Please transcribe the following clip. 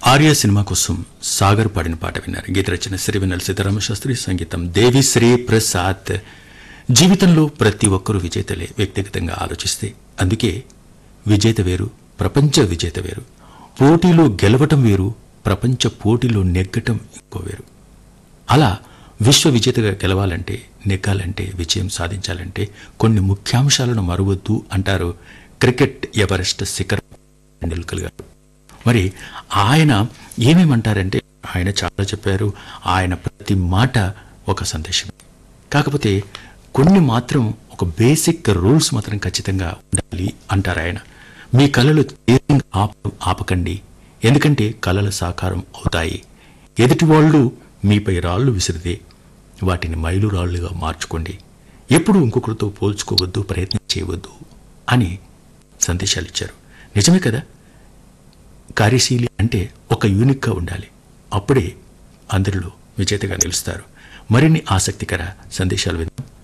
Arya cinema కోసం సాగర్ పాడిన పాట విన్నారు గీత రచన సిరివెన్నెల సీతారామ శాస్త్రి సంగీతం దేవిశ్రీ ప్రసాద్ జీవితంలో ప్రతి ఒక్కరూ విజేతలే వ్యక్తిగతంగా ఆలోచిస్తే అందుకే విజేత వేరు ప్రపంచ విజేత వేరు పోటీలో గెలవటం వేరు ప్రపంచ పోటీలో నెగ్గటం ఇంకో వేరు అలా విశ్వ విజేతగా గెలవాలంటే నెగ్గాలంటే విజయం సాధించాలంటే కొన్ని ముఖ్యాంశాలను మరువద్దు అంటారు క్రికెట్ ఎవరెస్ట్ శిఖర్ టెండూల్కర్ గారు మరి ఆయన ఏమేమంటారంటే ఆయన చాలా చెప్పారు ఆయన ప్రతి మాట ఒక సందేశం కాకపోతే కొన్ని మాత్రం ఒక బేసిక్ రూల్స్ మాత్రం ఖచ్చితంగా ఉండాలి అంటారు ఆయన మీ కళలు తీవ్రంగా ఆప ఆపకండి ఎందుకంటే కళల సాకారం అవుతాయి ఎదుటి వాళ్ళు మీపై రాళ్ళు విసిరితే వాటిని మైలురాళ్లుగా మార్చుకోండి ఎప్పుడూ ఇంకొకరితో పోల్చుకోవద్దు ప్రయత్నం చేయవద్దు అని సందేశాలు ఇచ్చారు నిజమే కదా కార్యశీలి అంటే ఒక యూనిక్గా ఉండాలి అప్పుడే అందరిలో విజేతగా నిలుస్తారు మరిన్ని ఆసక్తికర సందేశాలు విందాం